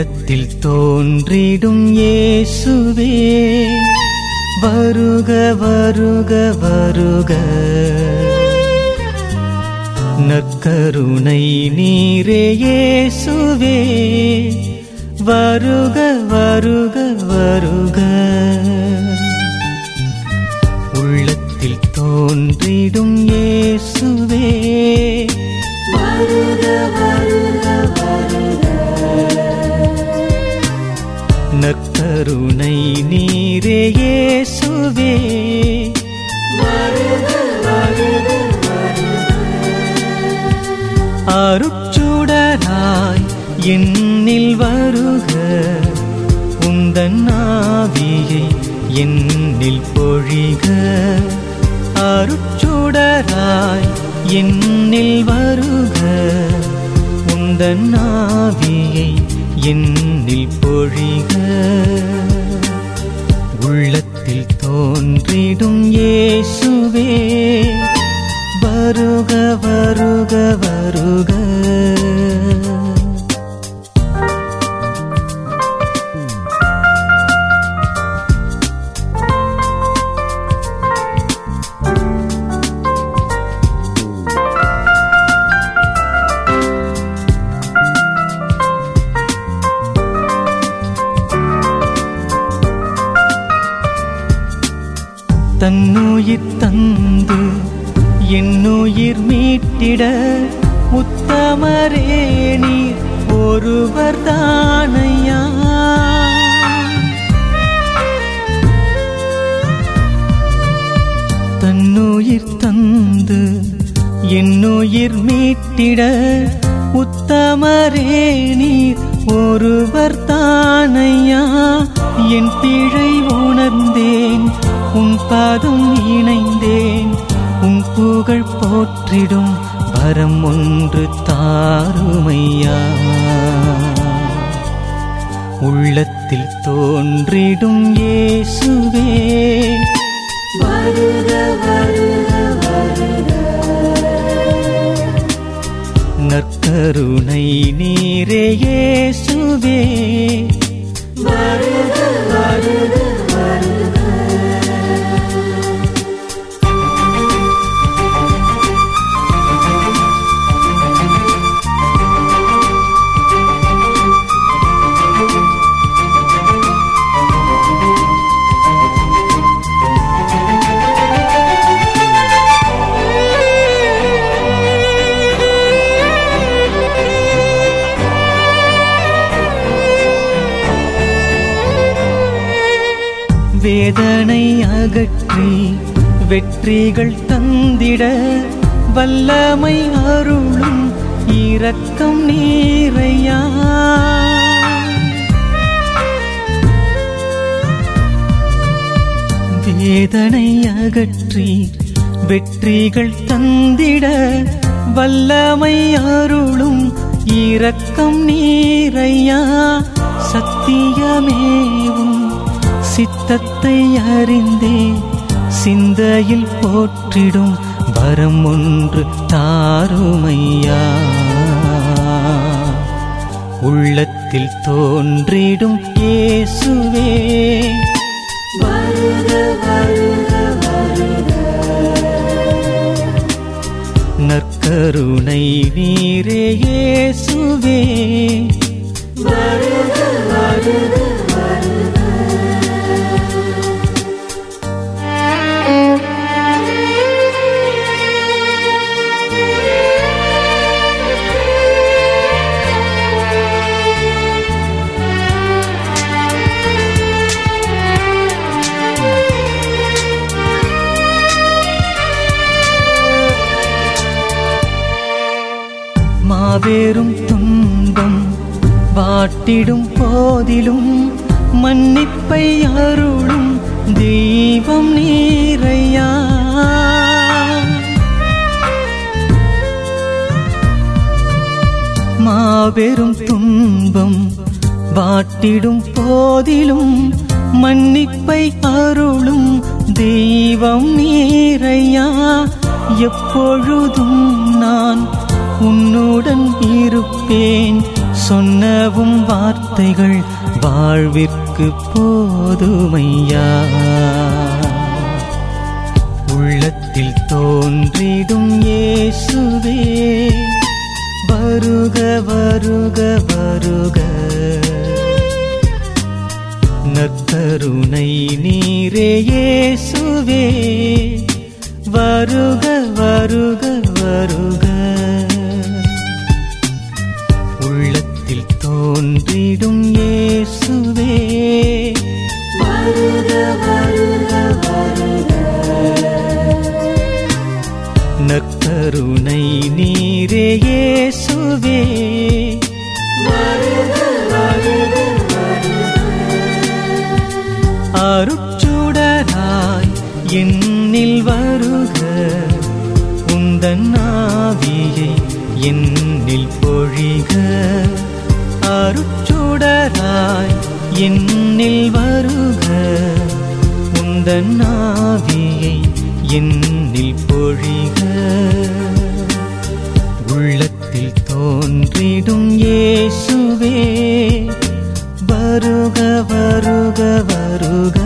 உள்ளத்தில் தோன்றிடும் இயேசுவே வருக வருக வருக நற்கருணை நீரே இயேசுவே வருக வருக வருக உள்ளத்தில் தோன்றிடும் இயேசுவே வருக வருக வருக நற்கருணை நீரே இயேசுவே வருக வருக அருட்சுடராய் என்னில் வருக உந்தன் ஆவியை என்னில் பொழிக அருட்சுடராய் என்னில் வருக உந்தன் ஆவியை என்னில் பொழிக உள்ளத்தில் தோன்றிடும் இயேசுவே வருக வருக வருக தன்னுயிர் தந்து என்னுயிர் மீட்டிட உத்தமரே நீர் ஒருவர் தானையா தன்னுயிர் தந்து என்னுயிர் மீட்டிட உத்தமரே நீர் ஒருவர் தானையா என் பிழை உணர்ந்தேன் உன் பாதம் இணைந்தேன் உன் புகழ் போற்றிடும் வரம் ஒன்று தாருமையா உள்ளத்தில் தோன்றிடும் இயேசுவே வருக வருக வருக நற்கருணை நீரே இயேசுவே வருக வருக வருக வேதனை அகற்றி வெற்றிகள் தந்திட வல்லமை அருளும் இரக்கம் நீரையா வேதனை அகற்றி வெற்றிகள் தந்திட வல்லமை அருளும் இரக்கம் நீரையா சத்தியமேவும் சித்தத்தை அறிந்தே சிந்தையில் போற்றிடும் வரம் ஒன்று தாருமையா உள்ளத்தில் தோன்றிடும் இயேசுவே வருக வருக வருக நற்கருணை நீரே இயேசுவே வருக வருக வருக மாபெரும் துன்பம் வாட்டிடும் போதிலும் மன்னிப்பை அருளும் தெய்வம் நீரையா மாபெரும் துன்பம் வாட்டிடும் போதிலும் மன்னிப்பை அருளும் தெய்வம் நீரையா எப்பொழுதும் நான் உன்னுடன் இருப்பேன் சொன்னவும் வார்த்தைகள் வாழ்விற்கு போதுமையா உள்ளத்தில் தோன்றிடும் இயேசுவே வருக வருக வருக நற்கருணை நீரே இயேசுவே வருக வருக வருக உள்ளத்தில் தோன்றிடும் இயேசுவே வருக வருக வருக நற்கருணை நீரே இயேசுவே வருக வருக அருட்சுடராய் என்னில் வருக உந்தன் ஆவியை என்னில் பொழிக அருட்சுடராய் என்னில் வருக உந்தன் ஆவியை என்னில் பொழிக உள்ளத்தில் தோன்றிடும் இயேசுவே வருக வருக வருக